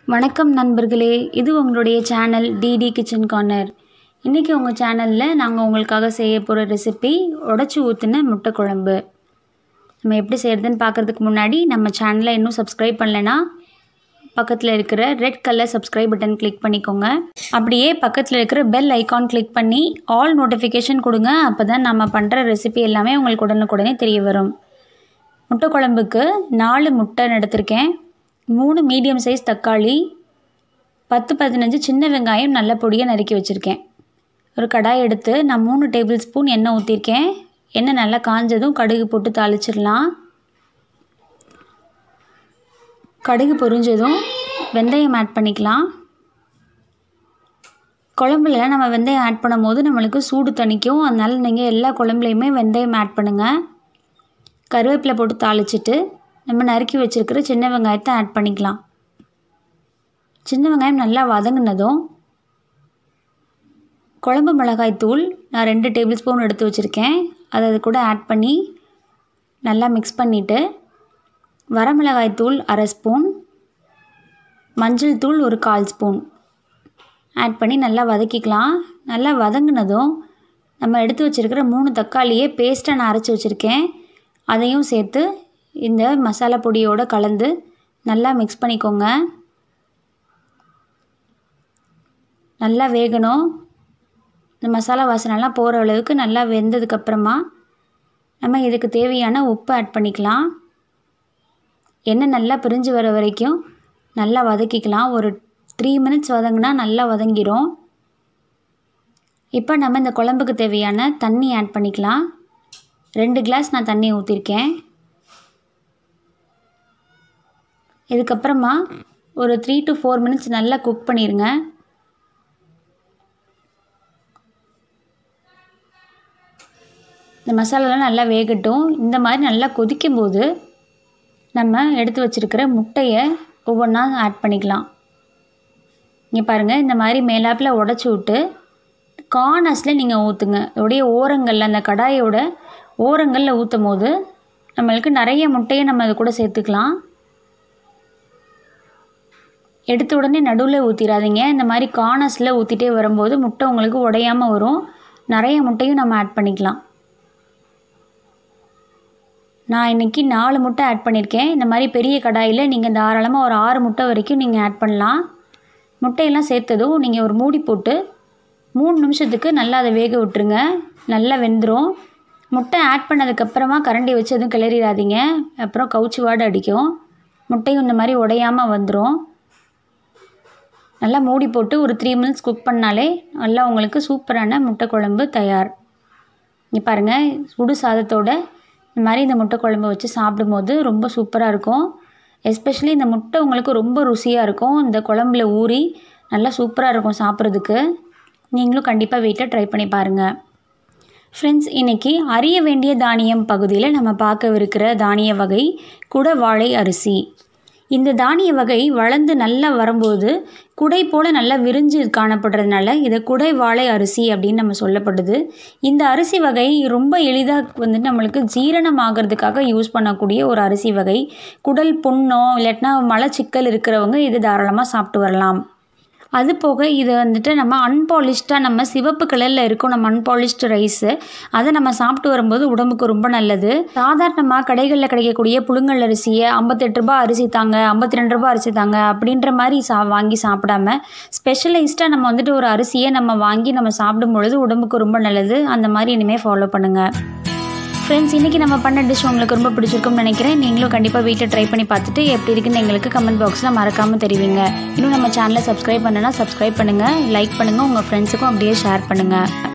வணக்கம் நண்பர்களே இது உங்களுடைய சேனல் டிடி கிச்சன் கார்னர் இன்றைக்கி உங்கள் சேனலில் நாங்கள் உங்களுக்காக செய்ய போகிற ரெசிபி உடச்சி ஊற்றின முட்டை குழம்பு நம்ம எப்படி செய்கிறதுன்னு பார்க்குறதுக்கு முன்னாடி நம்ம சேனலை இன்னும் சப்ஸ்கிரைப் பண்ணலைன்னா பக்கத்தில் இருக்கிற red colour subscribe button click பண்ணிக்கோங்க அப்படியே பக்கத்தில் இருக்கிற பெல் ஐகான் கிளிக் பண்ணி ஆல் நோட்டிஃபிகேஷன் கொடுங்க அப்போ தான் நம்ம பண்ணுற ரெசிபி எல்லாமே உங்களுக்கு உடனுக்குடனே தெரிய வரும் முட்டை குழம்புக்கு நாலு முட்டை எடுத்திருக்கேன் மூணு மீடியம் சைஸ் தக்காளி பத்து பதினஞ்சு சின்ன வெங்காயம் நல்ல பொடியாக நறுக்கி வச்சுருக்கேன் ஒரு கடாய் எடுத்து நான் மூணு டேபிள் ஸ்பூன் எண்ணெய் ஊற்றிருக்கேன் எண்ணெய் நல்லா காஞ்சதும் கடுகு போட்டு தாளிச்சிடலாம் கடுகு பொரிஞ்சதும் வெந்தயம் ஆட் பண்ணிக்கலாம் குழம்புல நம்ம வெந்தயம் ஆட் பண்ணும் போது நம்மளுக்கு சூடு தணிக்கும் அதனால் நீங்கள் எல்லா குழம்புலையுமே வெந்தயம் ஆட் பண்ணுங்கள் கருவேப்பிலை போட்டு தாளிச்சிட்டு நம்ம நறுக்கி வச்சுருக்கிற சின்ன வெங்காயத்தை ஆட் பண்ணிக்கலாம் சின்ன வெங்காயம் நல்லா வதங்கினதும் குழம்பு மிளகாய் தூள் நான் ரெண்டு டேபிள் ஸ்பூன் எடுத்து வச்சுருக்கேன் அதை அது கூட ஆட் பண்ணி நல்லா மிக்ஸ் பண்ணிவிட்டு வரமிளகாய் தூள் அரை ஸ்பூன் மஞ்சள் தூள் ஒரு கால் ஸ்பூன் ஆட் பண்ணி நல்லா வதக்கிக்கலாம் நல்லா வதங்கினதும் நம்ம எடுத்து வச்சுருக்கிற மூணு தக்காளியை பேஸ்ட்டாக நான் அரைச்சி வச்சுருக்கேன் அதையும் சேர்த்து இந்த மசாலா பொடியோடு கலந்து நல்லா மிக்ஸ் பண்ணிக்கோங்க நல்லா வேகணும் இந்த மசாலா வாசனைலாம் போகிற அளவுக்கு நல்லா வெந்ததுக்கப்புறமா நம்ம இதுக்கு தேவையான உப்பு ஆட் பண்ணிக்கலாம் எண்ணெய் நல்லா பிரிஞ்சு வர வரைக்கும் நல்லா வதக்கிக்கலாம் ஒரு த்ரீ மினிட்ஸ் வதங்கினா நல்லா வதங்கிரும் இப்போ நம்ம இந்த குழம்புக்கு தேவையான தண்ணி ஆட் பண்ணிக்கலாம் ரெண்டு கிளாஸ் நான் தண்ணி ஊற்றிருக்கேன் இதுக்கப்புறமா ஒரு த்ரீ டு ஃபோர் மினிட்ஸ் நல்லா குக் பண்ணிடுங்க இந்த மசாலாலாம் நல்லா வேகட்டும் இந்த மாதிரி நல்லா கொதிக்கும்போது நம்ம எடுத்து வச்சுருக்கிற முட்டையை ஒவ்வொன்றா ஆட் பண்ணிக்கலாம் இங்கே பாருங்கள் இந்த மாதிரி மேலாப்பில் உடச்சி விட்டு கார்னர்ஸில் நீங்கள் ஊற்றுங்க உடைய ஓரங்களில் அந்த கடாயோட ஓரங்களில் ஊற்றும் போது நம்மளுக்கு நிறைய முட்டையை நம்ம அது கூட சேர்த்துக்கலாம் எடுத்த உடனே நடுவில் ஊற்றிடாதீங்க இந்த மாதிரி கார்னர்ஸில் ஊற்றிட்டே வரும்போது முட்டை உங்களுக்கு உடையாமல் வரும் நிறைய முட்டையும் நம்ம ஆட் பண்ணிக்கலாம் நான் இன்றைக்கி நாலு முட்டை ஆட் பண்ணியிருக்கேன் இந்த மாதிரி பெரிய கடாயில் நீங்கள் தாராளமாக ஒரு ஆறு முட்டை வரைக்கும் நீங்கள் ஆட் பண்ணலாம் முட்டையெல்லாம் சேர்த்ததும் நீங்கள் ஒரு மூடி போட்டு மூணு நிமிஷத்துக்கு நல்லா அதை வேக விட்டுருங்க நல்லா வெந்துடும் முட்டை ஆட் பண்ணதுக்கப்புறமா கரண்டி வச்சு எதுவும் கிளறிடாதீங்க அப்புறம் கவுச்சி வாடு அடிக்கும் முட்டையும் இந்த மாதிரி உடையாமல் வந்துடும் நல்லா மூடி போட்டு ஒரு த்ரீ மினிட்ஸ் குக் பண்ணாலே நல்லா உங்களுக்கு சூப்பரான முட்டை குழம்பு தயார் இங்கே பாருங்கள் சுடு சாதத்தோட இந்த மாதிரி இந்த முட்டை குழம்பு வச்சு சாப்பிடும்போது ரொம்ப சூப்பராக இருக்கும் எஸ்பெஷலி இந்த முட்டை உங்களுக்கு ரொம்ப ருசியாக இருக்கும் இந்த குழம்புல ஊறி நல்லா சூப்பராக இருக்கும் சாப்பிட்றதுக்கு நீங்களும் கண்டிப்பாக வீட்டில் ட்ரை பண்ணி பாருங்கள் ஃப்ரெண்ட்ஸ் இன்றைக்கி அறிய வேண்டிய தானியம் பகுதியில் நம்ம பார்க்கவிருக்கிற தானிய வகை குடவாழை அரிசி இந்த தானிய வகை வளர்ந்து நல்லா வரும்போது குடை போல் நல்லா விரிஞ்சு காணப்படுறதுனால இதை குடை வாழை அரிசி அப்படின்னு நம்ம சொல்லப்படுது இந்த அரிசி வகை ரொம்ப எளிதாக வந்துட்டு நம்மளுக்கு ஜீரணம் ஆகிறதுக்காக யூஸ் பண்ணக்கூடிய ஒரு அரிசி வகை குடல் புண்ணோ இல்லாட்டினா மலச்சிக்கல் இருக்கிறவங்க இது தாராளமாக சாப்பிட்டு வரலாம் அது போக இது வந்துட்டு நம்ம அன்பாலிஷ்டாக நம்ம சிவப்பு கலரில் இருக்கும் நம்ம அன்பாலிஷ்டு ரைஸு அதை நம்ம சாப்பிட்டு வரும்போது உடம்புக்கு ரொம்ப நல்லது சாதாரணமாக கடைகளில் கிடைக்கக்கூடிய புழுங்கல் அரிசியை ஐம்பத்தெட்டு ரூபா அரிசி தாங்க ஐம்பத்தி ரெண்டு ரூபா அரிசி தாங்க அப்படின்ற மாதிரி சா வாங்கி சாப்பிடாம ஸ்பெஷலைஸ்டாக நம்ம வந்துட்டு ஒரு அரிசியை நம்ம வாங்கி நம்ம சாப்பிடும் பொழுது உடம்புக்கு ரொம்ப நல்லது அந்த மாதிரி இனிமேல் ஃபாலோ பண்ணுங்கள் ஃப்ரெண்ட்ஸ் இன்றைக்கி நம்ம பண்ண டிஷ் உங்களுக்கு ரொம்ப பிடிச்சிருக்கும்னு நினைக்கிறேன் நீங்களும் கண்டிப்பாக வீட்டில் ட்ரை பண்ணி பார்த்துட்டு எப்படி இருக்குன்னு எங்களுக்கு கமெண்ட் பாக்ஸில் மறக்காமல் தெரிவிங்க இன்னும் நம்ம சேனலை சப்ஸ்கிரைப் பண்ணுன்னா சப்ஸ்கிரைப் பண்ணுங்கள் லைக் பண்ணுங்கள் உங்கள் ஃப்ரெண்ட்ஸுக்கும் அப்படியே ஷேர் பண்ணுங்கள்